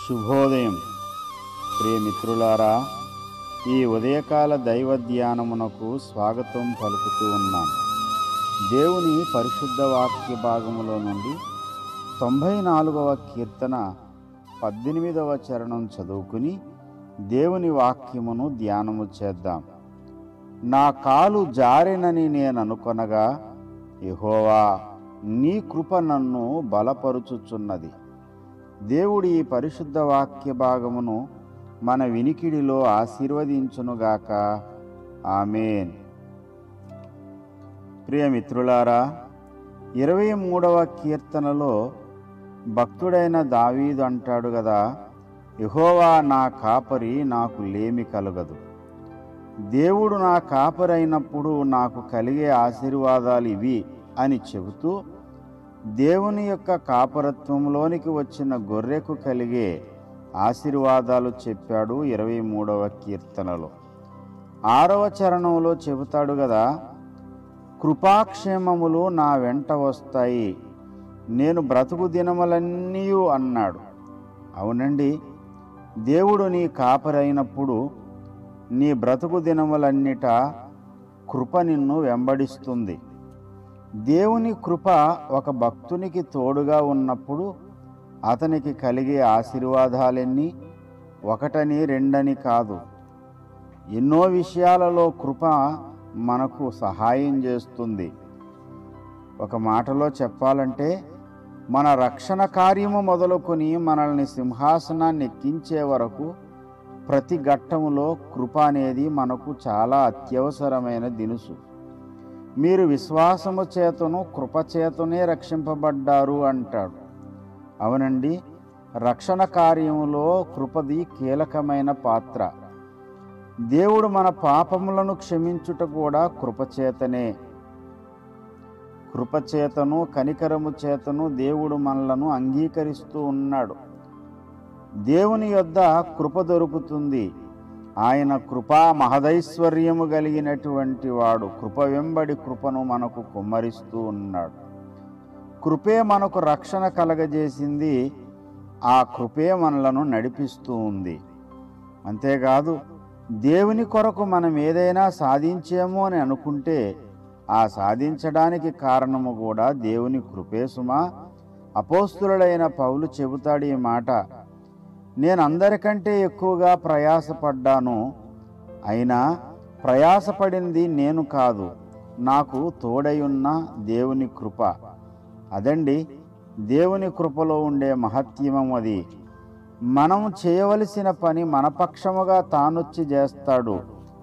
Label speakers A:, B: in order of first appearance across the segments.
A: శుభోదయం ప్రియమిత్రులారా ఈ ఉదయకాల దైవ ధ్యానమునకు స్వాగతం పలుకుతూ ఉన్నాను దేవుని పరిశుద్ధ వాక్య భాగములో నుండి తొంభై నాలుగవ కీర్తన పద్దెనిమిదవ చరణం చదువుకుని దేవుని వాక్యమును ధ్యానము చేద్దాం నా కాలు జారినని నేను అనుకొనగా యెహోవా నీ కృప నన్ను బలపరుచుచున్నది దేవుడి ఈ పరిశుద్ధ వాక్య భాగమును మన వినికిడిలో ఆశీర్వదించునుగాక ఆమెన్ ప్రియమిత్రులారా ఇరవై మూడవ కీర్తనలో భక్తుడైన దావీదు అంటాడు కదా యహోవా నా కాపరి నాకు లేమి కలగదు దేవుడు నా కాపరైనప్పుడు నాకు కలిగే ఆశీర్వాదాలు ఇవి అని చెబుతూ దేవుని యొక్క కాపరత్వంలోనికి వచ్చిన గొర్రెకు కలిగే ఆశీర్వాదాలు చెప్పాడు ఇరవై మూడవ కీర్తనలో ఆరవ చరణంలో చెబుతాడు కదా కృపాక్షేమములు నా వెంట వస్తాయి నేను బ్రతుకు దినములన్నీ అన్నాడు అవునండి దేవుడు నీ కాపరైనప్పుడు నీ బ్రతుకు దినములన్నిట కృప నిన్ను వెంబడిస్తుంది దేవుని కృప ఒక భక్తునికి తోడుగా ఉన్నప్పుడు అతనికి కలిగే ఆశీర్వాదాలెన్ని ఒకటని రెండని కాదు ఎన్నో విషయాలలో కృప మనకు సహాయం చేస్తుంది ఒక మాటలో చెప్పాలంటే మన రక్షణ కార్యము మొదలుకొని మనల్ని సింహాసనాన్ని ఎక్కించే వరకు ప్రతి ఘట్టములో కృప అనేది మనకు చాలా అత్యవసరమైన దినుసు మీరు విశ్వాసము చేతను కృప చేతనే రక్షింపబడ్డారు అంటాడు అవునండి రక్షణ కార్యములో కృపది కీలకమైన పాత్ర దేవుడు మన పాపములను క్షమించుట కూడా కృపచేతనే కృపచేతను కనికరము చేతను దేవుడు మనలను అంగీకరిస్తూ ఉన్నాడు దేవుని యొద్ద కృప దొరుకుతుంది ఆయన కృపా మహదైశ్వర్యము కలిగినటువంటి వాడు కృప వెంబడి కృపను మనకు కుమ్మరిస్తూ ఉన్నాడు కృపే మనకు రక్షణ కలగజేసింది ఆ కృపే మనలను నడిపిస్తూ ఉంది అంతేకాదు దేవుని కొరకు మనం ఏదైనా సాధించేమో అని అనుకుంటే ఆ సాధించడానికి కారణము కూడా దేవుని కృపే సుమా అపోస్తులుడైన పౌలు చెబుతాడు ఈ మాట నేను అందరికంటే ఎక్కువగా ప్రయాసపడ్డాను అయినా ప్రయాసపడింది నేను కాదు నాకు తోడయున్న దేవుని కృప అదండి దేవుని కృపలో ఉండే మహత్యమం అది మనం చేయవలసిన పని మన పక్షముగా తానొచ్చి చేస్తాడు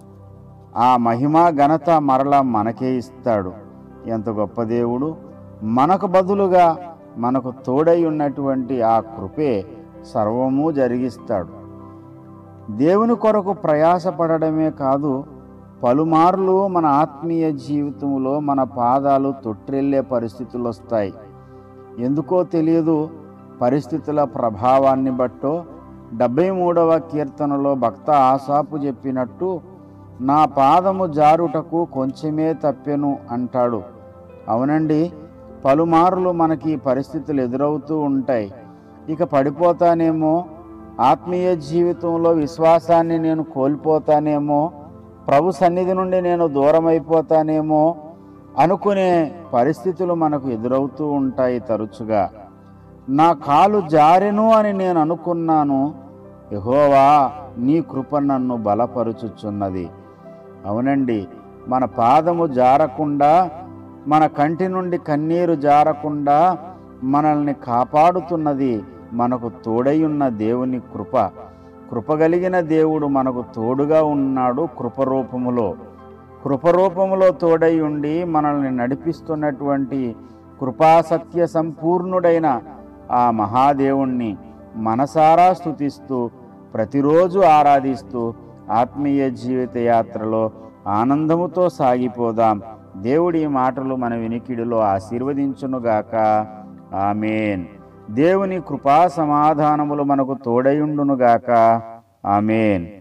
A: ఆ మహిమ ఘనత మరలా మనకే ఇస్తాడు ఎంత గొప్ప దేవుడు మనకు బదులుగా మనకు తోడై ఉన్నటువంటి ఆ కృపే సర్వము జరిగిస్తాడు దేవుని కొరకు ప్రయాసపడడమే కాదు పలుమార్లు మన ఆత్మీయ జీవితంలో మన పాదాలు తొట్టిల్లే పరిస్థితులు వస్తాయి ఎందుకో తెలియదు పరిస్థితుల ప్రభావాన్ని బట్టో డెబ్బై మూడవ కీర్తనలో భక్త ఆశాపు చెప్పినట్టు నా పాదము జారుటకు కొంచెమే తప్పెను అంటాడు అవునండి పలుమార్లు మనకి ఈ పరిస్థితులు ఎదురవుతూ ఉంటాయి ఇక పడిపోతానేమో ఆత్మీయ జీవితంలో విశ్వాసాన్ని నేను కోల్పోతానేమో ప్రభు సన్నిధి నుండి నేను దూరం అయిపోతానేమో అనుకునే పరిస్థితులు మనకు ఎదురవుతూ ఉంటాయి తరచుగా నా కాలు జారెను అని నేను అనుకున్నాను యహోవా నీ కృప నన్ను బలపరుచుచున్నది అవునండి మన పాదము జారకుండా మన కంటి నుండి కన్నీరు జారకుండా మనల్ని కాపాడుతున్నది మనకు తోడై ఉన్న దేవుని కృప కృపగలిగిన దేవుడు మనకు తోడుగా ఉన్నాడు కృపరూపములో కృపరూపములో తోడై ఉండి మనల్ని నడిపిస్తున్నటువంటి కృపాసత్య సంపూర్ణుడైన ఆ మహాదేవుణ్ణి మనసారా స్థుతిస్తూ ప్రతిరోజు ఆరాధిస్తూ ఆత్మీయ జీవిత యాత్రలో ఆనందముతో సాగిపోదాం దేవుడి మాటలు మన వినికిడిలో ఆశీర్వదించునుగాక ఆమెన్ దేవుని కృపా సమాధానములు మనకు తోడయుండునుగాక ఆమెన్